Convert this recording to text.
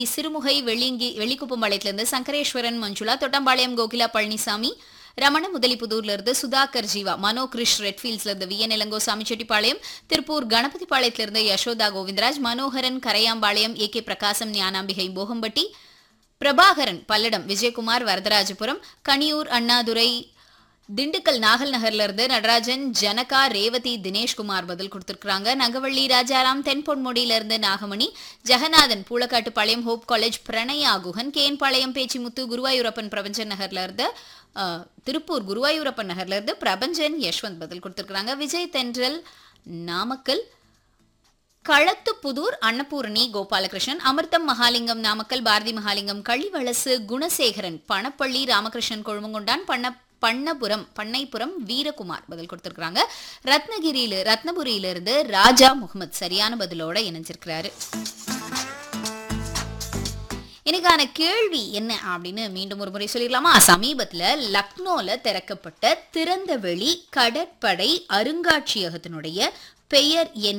சிறுமுகை வெள்ளிங்கி வெள்ளிக்குப்பம்பாளையத்திலிருந்து சங்கரேஸ்வரன் மஞ்சுளா தொட்டம்பாளையம் கோகிலா பழனிசாமி ரமண முதலிப்புதூர்ல இருந்து சுதாகர் ஜீவா மனோ கிரிஷ் ரெட்ஃபீல்ட்ஸ்ல இருந்து வி என் இளங்கோ சாமிச்செட்டிப்பாளையம் திருப்பூர் கணபதிபாளையத்திலிருந்து இருந்து யசோதா கோவிந்தராஜ் மனோகரன் கரையாம்பாளையம் ஏ கே பிரகாசம் ஞானாம்பிகை போகம்பட்டி பிரபாகரன் பல்லடம் விஜயகுமார் வரதராஜபுரம் கனியூர் அண்ணாதுரை திண்டுக்கல் நாகல் நகர்ல இருந்து நடராஜன் ஜனகா ரேவதி தினேஷ்குமார் பதில் கொடுத்திருக்காங்க நங்கவள்ளி ராஜாராம் தென்பொன்முடியில இருந்து நாகமணி ஜெகநாதன் பூளக்காட்டு பாளையம் ஹோப் காலேஜ் பிரணயா குகன் கேன்பாளையம் பேச்சிமுத்து குருவாயூரப்பன் பிரபஞ்சன் நகர்ல இருந்து அஹ், திருப்பூர் குருவாயூரப்பன் நகர்ல இருந்து பிரபஞ்சன் யஷ்வந்த் பதில் கொடுத்திருக்காங்க விஜய் தென்றல் நாமக்கல் களத்துப்புதூர் அன்னபூரணி கோபாலகிருஷ்ணன் அமிர்தம் மகாலிங்கம் நாமக்கல் பாரதி மகாலிங்கம் கள்ளிவளசு குணசேகரன் பணப்பள்ளி ராமகிருஷ்ணன் கொழுமங்குண்டான் பண்ண பண்ணபுரம் பண்ணைப்புறம் வீரகுமார் பதில் கொடுத்திருக்காங்க ரத்னகிரியில ரத்னபுரியிலிருந்து ராஜா முகமது சரியான பதிலோட இணைஞ்சிருக்கிறாரு எனக்கான கேள்வி என்ன அப்படின்னு மீண்டும் ஒரு முறை சொல்லிடலாமா சமீபத்துல லக்னோல திறக்கப்பட்ட திறந்தவெளி கடற்படை அருங்காட்சியகத்தினுடைய பெயர் என்ன